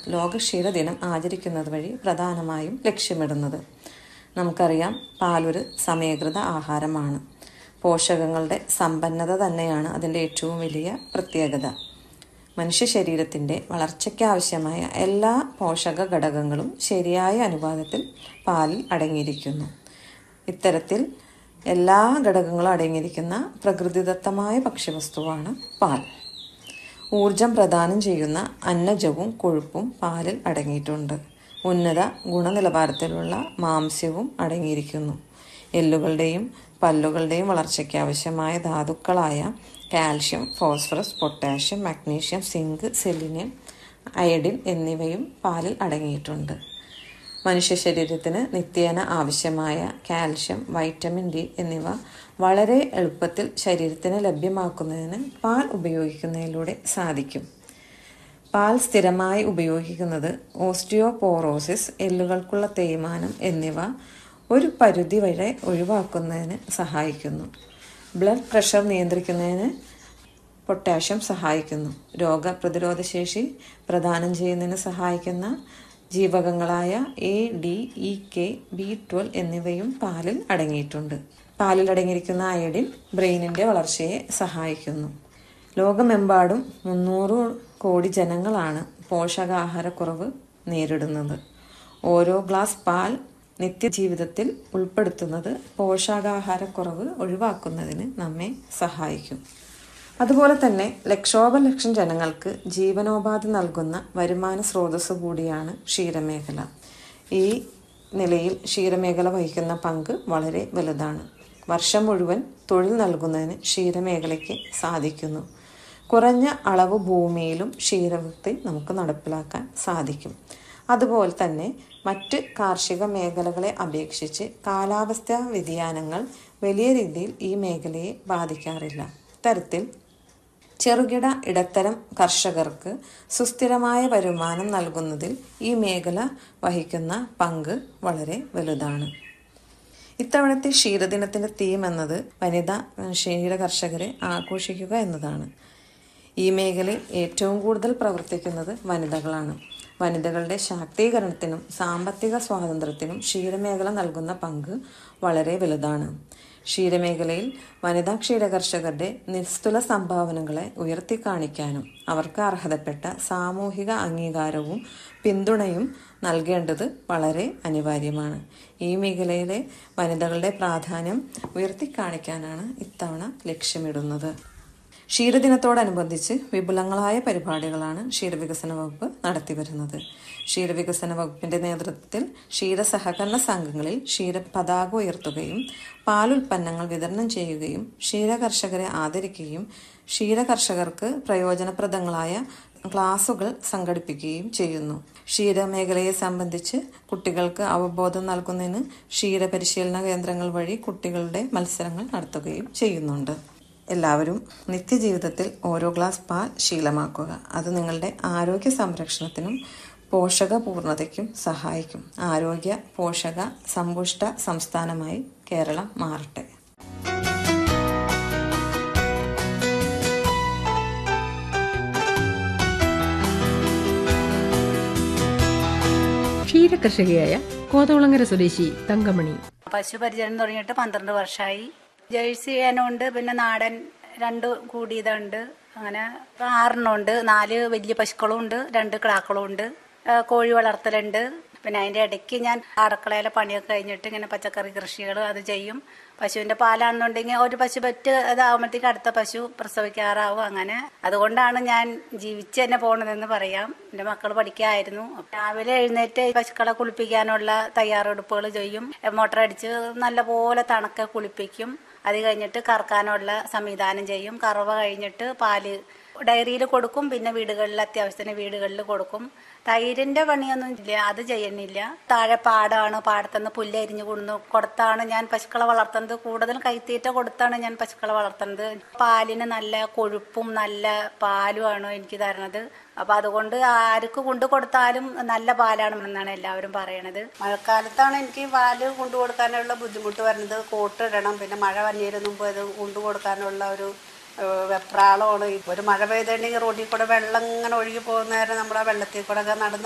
ലോക ക്ഷീരദിനം ആചരിക്കുന്നത് വഴി പ്രധാനമായും ലക്ഷ്യമിടുന്നത് നമുക്കറിയാം പാലൊരു സമീകൃത ആഹാരമാണ് പോഷകങ്ങളുടെ സമ്പന്നത തന്നെയാണ് അതിൻ്റെ ഏറ്റവും വലിയ പ്രത്യേകത മനുഷ്യ ശരീരത്തിൻ്റെ വളർച്ചയ്ക്കാവശ്യമായ എല്ലാ പോഷക ഘടകങ്ങളും ശരിയായ അനുപാതത്തിൽ പാലിൽ അടങ്ങിയിരിക്കുന്നു ഇത്തരത്തിൽ എല്ലാ ഘടകങ്ങളും അടങ്ങിയിരിക്കുന്ന പ്രകൃതിദത്തമായ ഭക്ഷ്യവസ്തുവാണ് പാൽ ഊർജം പ്രദാനം ചെയ്യുന്ന അന്നജവും കൊഴുപ്പും പാലിൽ അടങ്ങിയിട്ടുണ്ട് ഉന്നത ഗുണനിലവാരത്തിലുള്ള മാംസ്യവും അടങ്ങിയിരിക്കുന്നു എല്ലുകളുടെയും പല്ലുകളുടെയും വളർച്ചയ്ക്ക് ആവശ്യമായ ധാതുക്കളായ calcium phosphorus potassium magnesium zinc selenium iodine എന്നിവയും പാലിൽ അടങ്ങിയിട്ടുണ്ട് മനുഷ്യ ശരീരത്തിന് നിത്യേന ആവശ്യമായ കാൽഷ്യം വൈറ്റമിൻ ഡി എന്നിവ വളരെ എളുപ്പത്തിൽ ശരീരത്തിന് ലഭ്യമാക്കുന്നതിന് പാൽ ഉപയോഗിക്കുന്നതിലൂടെ സാധിക്കും പാൽ സ്ഥിരമായി ഉപയോഗിക്കുന്നത് ഓസ്റ്റിയോപോറോസിസ് എല്ലുകൾക്കുള്ള തേയ്മാനം എന്നിവ ഒരു പരിധി വരെ ഒഴിവാക്കുന്നതിന് സഹായിക്കുന്നു ബ്ലഡ് പ്രഷർ നിയന്ത്രിക്കുന്നതിന് പൊട്ടാഷ്യം സഹായിക്കുന്നു രോഗപ്രതിരോധ ശേഷി പ്രദാനം ചെയ്യുന്നതിന് സഹായിക്കുന്ന ജീവകങ്ങളായ A D E K B twelve എന്നിവയും പാലിൽ അടങ്ങിയിട്ടുണ്ട് പാലിൽ അടങ്ങിയിരിക്കുന്ന അയഡിൻ ബ്രെയിനിന്റെ വളർച്ചയെ സഹായിക്കുന്നു ലോകമെമ്പാടും മുന്നൂറ് കോടി ജനങ്ങളാണ് പോഷകാഹാരക്കുറവ് നേരിടുന്നത് ഓരോ ഗ്ലാസ് പാൽ നിത്യജീവിതത്തിൽ ഉൾപ്പെടുത്തുന്നത് പോഷകാഹാരക്കുറവ് ഒഴിവാക്കുന്നതിന് നമ്മെ സഹായിക്കും അതുപോലെ തന്നെ ലക്ഷോപലക്ഷം ജനങ്ങൾക്ക് ജീവനോപാധി നൽകുന്ന വരുമാന സ്രോതസ് കൂടിയാണ് ക്ഷീരമേഖല ഈ നിലയിൽ ക്ഷീരമേഖല വഹിക്കുന്ന പങ്ക് വളരെ വലുതാണ് വർഷം മുഴുവൻ തൊഴിൽ നൽകുന്നതിന് ക്ഷീരമേഖലയ്ക്ക് സാധിക്കുന്നു കുറഞ്ഞ അളവ് ഭൂമിയിലും ക്ഷീരവൃത്തി നമുക്ക് നടപ്പിലാക്കാൻ സാധിക്കും അതുപോലെ തന്നെ മറ്റ് കാർഷിക മേഖലകളെ അപേക്ഷിച്ച് കാലാവസ്ഥാ വ്യതിയാനങ്ങൾ വലിയ രീതിയിൽ ഈ മേഖലയെ ബാധിക്കാറില്ല ഇത്തരത്തിൽ ചെറുകിട ഇടത്തരം കർഷകർക്ക് സുസ്ഥിരമായ വരുമാനം നൽകുന്നതിൽ ഈ മേഖല വഹിക്കുന്ന പങ്ക് വളരെ വലുതാണ് ഇത്തവണത്തെ ക്ഷീരദിനത്തിന്റെ തീം എന്നത് വനിതാ ക്ഷീര കർഷകരെ ആഘോഷിക്കുക എന്നതാണ് ഈ മേഖലയിൽ ഏറ്റവും കൂടുതൽ പ്രവർത്തിക്കുന്നത് വനിതകളാണ് വനിതകളുടെ ശാക്തീകരണത്തിനും സാമ്പത്തിക സ്വാതന്ത്ര്യത്തിനും ക്ഷീരമേഖല നൽകുന്ന പങ്ക് വളരെ വലുതാണ് ക്ഷീരമേഖലയിൽ വനിതാ ക്ഷീരകർഷകരുടെ നിസ്തുല സംഭാവനകളെ ഉയർത്തിക്കാണിക്കാനും അവർക്ക് അർഹതപ്പെട്ട സാമൂഹിക അംഗീകാരവും പിന്തുണയും നൽകേണ്ടത് വളരെ അനിവാര്യമാണ് ഈ മേഖലയിലെ വനിതകളുടെ പ്രാധാന്യം ഉയർത്തിക്കാണിക്കാനാണ് ഇത്തവണ ലക്ഷ്യമിടുന്നത് ക്ഷീരദിനത്തോടനുബന്ധിച്ച് വിപുലങ്ങളായ പരിപാടികളാണ് ക്ഷീരവികസന വകുപ്പ് നടത്തിവരുന്നത് ക്ഷീരവികസന വകുപ്പിന്റെ നേതൃത്വത്തിൽ ക്ഷീര സഹകരണ സംഘങ്ങളിൽ ക്ഷീര പതാക ഉയർത്തുകയും പാലുൽപ്പന്നങ്ങൾ വിതരണം ചെയ്യുകയും ക്ഷീര കർഷകരെ ആദരിക്കുകയും ക്ഷീര കർഷകർക്ക് പ്രയോജനപ്രദങ്ങളായ ക്ലാസുകൾ സംഘടിപ്പിക്കുകയും ചെയ്യുന്നു ക്ഷീരമേഖലയെ സംബന്ധിച്ച് കുട്ടികൾക്ക് അവബോധം നൽകുന്നതിന് ക്ഷീര പരിശീലന കേന്ദ്രങ്ങൾ വഴി കുട്ടികളുടെ മത്സരങ്ങൾ നടത്തുകയും ചെയ്യുന്നുണ്ട് എല്ലാവരും നിത്യജീവിതത്തിൽ ഓരോ ഗ്ലാസ് പാൽ ശീലമാക്കുക അത് നിങ്ങളുടെ ആരോഗ്യ സംരക്ഷണത്തിനും പോഷക പൂർണ്ണതയ്ക്കും സഹായിക്കും ആരോഗ്യ പോഷക സമ്പുഷ്ട സംസ്ഥാനമായി കേരളം മാറട്ടെ ക്ഷീരകർഷകയായ കോതകുളങ്ങര സ്വദേശി തങ്കമണി പശുപരിചരണം തുടങ്ങിയിട്ട് പന്ത്രണ്ട് വർഷമായി ജേഴ്സി ചെയ്യാനുണ്ട് പിന്നെ നാടൻ രണ്ട് കൂടിയതുണ്ട് അങ്ങനെ ആറെണ്ണം ഉണ്ട് നാല് വലിയ പശുക്കളും ഉണ്ട് രണ്ട് കിടാക്കളും ഉണ്ട് ആ, കോഴി വളർത്തലുണ്ട് പിന്നെ അതിൻ്റെ ഇടയ്ക്ക് ഞാൻ അടുക്കളയിലെ പണിയൊക്കെ കഴിഞ്ഞിട്ട് ഇങ്ങനെ പച്ചക്കറി കൃഷികൾ അത് ചെയ്യും പശുവിൻ്റെ പാലാണെന്നുണ്ടെങ്കിൽ ഒരു പശു പറ്റ് അതാവുമ്പോഴത്തേക്ക് അടുത്ത പശു പ്രസവിക്കാറാവും അങ്ങനെ അതുകൊണ്ടാണ് ഞാൻ ജീവിച്ച് തന്നെ പോകണതെന്ന് പറയാം എൻ്റെ മക്കൾ പഠിക്കായിരുന്നു രാവിലെ എഴുന്നേറ്റ് പശുക്കളെ കുളിപ്പിക്കാനുള്ള തയ്യാറെടുപ്പുകൾ ചെയ്യും മോട്ടർ അടിച്ച് നല്ലപോലെ തണുക്കെ കുളിപ്പിക്കും അത് കഴിഞ്ഞിട്ട് കറക്കാനുള്ള സംവിധാനം ചെയ്യും കറവ കഴിഞ്ഞിട്ട് പാല് ഡയറിയിൽ കൊടുക്കും പിന്നെ വീടുകളിൽ അത്യാവശ്യത്തിന് വീടുകളിൽ കൊടുക്കും തൈരിന്റെ പണിയൊന്നും ഇല്ല അത് ചെയ്യുന്നില്ല താഴെ പാടാണ് പാടത്തുനിന്ന് പുല്ല് അരിഞ്ഞു കൊണ്ടു കൊടുത്താണ് ഞാൻ പശുക്കളെ വളർത്തുന്നത് കൂടുതലും കൈത്തീറ്റ കൊടുത്താണ് ഞാൻ പശുക്കളെ വളർത്തുന്നത് പാലിന് നല്ല കൊഴുപ്പും നല്ല പാലുമാണ് എനിക്ക് തരണത് അപ്പൊ അതുകൊണ്ട് ആർക്ക് കൊണ്ടു കൊടുത്താലും നല്ല പാലാണ് എന്നാണ് എല്ലാവരും പറയണത് മഴക്കാലത്താണ് എനിക്ക് പാല് കൊണ്ടു കൊടുക്കാനുള്ള ബുദ്ധിമുട്ട് വരുന്നത് കോട്ടിടണം പിന്നെ മഴ വന്നതിന് മുമ്പ് അത് കൊണ്ടു കൊടുക്കാനുള്ള ഒരു ഏഹ് വെപ്രാളമാണ് ഒരു മഴ പെയ്തിട്ടുണ്ടെങ്കിൽ റോഡിൽ കൂടെ വെള്ളം ഇങ്ങനെ ഒഴുകി പോകുന്ന നേരം നമ്മുടെ വെള്ളത്തിൽ കൂടെ ഒക്കെ നടന്ന്